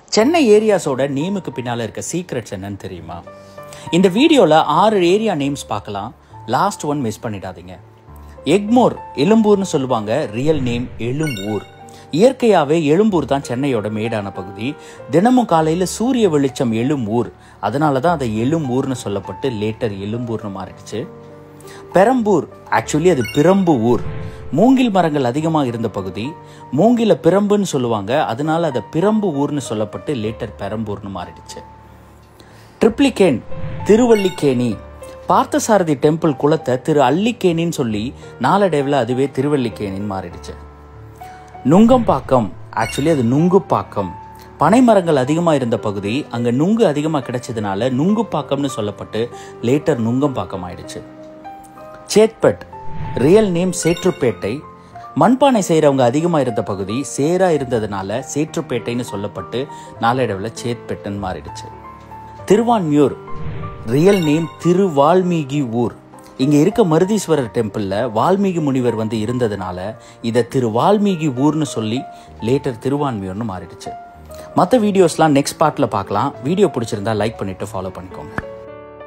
சென்னை ஏரியாஸோட நேமுக்கு பின்னால் இருக்க சீக்ரெட்ஸ் என்னன்னு தெரியுமா இந்த வீடியோவில் ஆறு ஏரியா நேம்ஸ் பார்க்கலாம் லாஸ்ட் ஒன் மிஸ் பண்ணிடாதீங்க எக்மோர் எழும்பூர்னு சொல்லுவாங்க ரியல் நேம் எழும்பூர் இயற்கையாகவே எழும்பூர் தான் சென்னையோட மேடான பகுதி தினமும் காலையில் சூரிய வெளிச்சம் எழும் ஊர் அதனால தான் அதை எழும் ஊர்னு சொல்லப்பட்டு லேட்டர் எழும்பூர்னு மாறிடுச்சு பெரம்பூர் ஆக்சுவலி அது பிரம்பு ஊர் மூங்கில் மரங்கள் அதிகமாக இருந்த பகுதி மூங்கில பிரம்புன்னு சொல்லுவாங்க அதனால அதை பிரம்பு ஊர்னு சொல்லப்பட்டு லேட்டர் பெரம்பூர்னு மாறிடுச்சு ட்ரிப்ளிகேன் திருவல்லிக்கேணி பார்த்தசாரதி டெம்பிள் குளத்தை திரு அல்லிக்கேணின்னு சொல்லி நாளடைவில் அதுவே திருவல்லிக்கேணின்னு மாறிடுச்சு நுங்கம்பாக்கம் ஆக்சுவலி அது நுங்குப்பாக்கம் பனை மரங்கள் அதிகமாக இருந்த பகுதி அங்கே நுங்கு அதிகமாக கிடைச்சதுனால நுங்குப்பாக்கம்னு சொல்லப்பட்டு லேட்டர் நுங்கம்பாக்கம் ஆயிடுச்சு சேத்பட் ரியல் நேம் சேற்றுப்பேட்டை மண்பானை செய்கிறவங்க அதிகமாக இருந்த பகுதி சேரா இருந்ததுனால சேற்றுப்பேட்டைன்னு சொல்லப்பட்டு நாளடைவில் சேத்பெட்டுன்னு மாறிடுச்சு திருவான்மியூர் ரியல் நேம் திருவால்மீகி ஊர் இங்கே இருக்க மருதீஸ்வரர் டெம்பிளில் வால்மீகி முனிவர் வந்து இருந்ததுனால இதை திரு வால்மீகி ஊர்னு சொல்லி லேட்டர் திருவான்மியூர்னு மாறிடுச்சு மற்ற வீடியோஸ்லாம் நெக்ஸ்ட் பார்ட்டில் பார்க்கலாம் வீடியோ பிடிச்சிருந்தா லைக் பண்ணிவிட்டு ஃபாலோ பண்ணிக்கோங்க